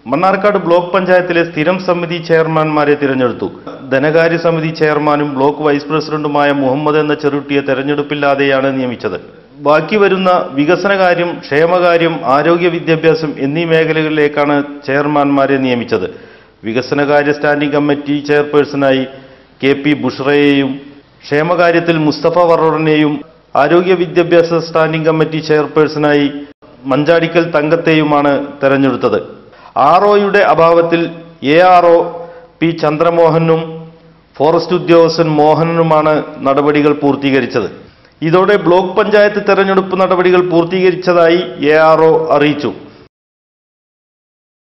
Mannarkkad block പഞ്ചായത്തിലെ സ്ഥിരം സമിതി ചെയർമാൻമാരെ തിരഞ്ഞെടുത്തു ധനകാര്യ സമിതി ചെയർമാനും ബ്ലോക്ക് വൈസ് പ്രസിഡന്റുമായ മുഹമ്മദ് എന്ന ചെറുട്ടിയെ തെരഞ്ഞെടുപ്പില്ലാതെയാണ് നിയമിച്ചത് ബാക്കി വരുന്ന വികസനകാര്യം ക്ഷേമകാര്യം ആരോഗ്യ വിദ്യാഭ്യാസം എന്നീ മേഖലകളിലേക്കാണ് ചെയർമാൻമാരെ നിയമിച്ചത് വികസനകാര്യ സ്റ്റാൻഡിംഗ് കമ്മിറ്റി ചെയർപേഴ്സണായി കെ പി ബുഷ്റയെയും ക്ഷേമകാര്യത്തിൽ മുസ്തഫ വറോറിനെയും ആരോഗ്യ വിദ്യാഭ്യാസ സ്റ്റാൻഡിംഗ് കമ്മിറ്റി ചെയർപേഴ്സണായി മഞ്ചാടിക്കൽ തങ്കത്തെയുമാണ് തെരഞ്ഞെടുത്തത് ആർ ഒയുടെ അഭാവത്തിൽ എ ആർ ഒ പി ചന്ദ്രമോഹനും ഫോറസ്റ്റ് ഉദ്യോഗസ്ഥൻ മോഹനനുമാണ് നടപടികൾ പൂർത്തീകരിച്ചത് ഇതോടെ ബ്ലോക്ക് പഞ്ചായത്ത് തെരഞ്ഞെടുപ്പ് നടപടികൾ പൂർത്തീകരിച്ചതായി എ ആർ ഒ അറിയിച്ചു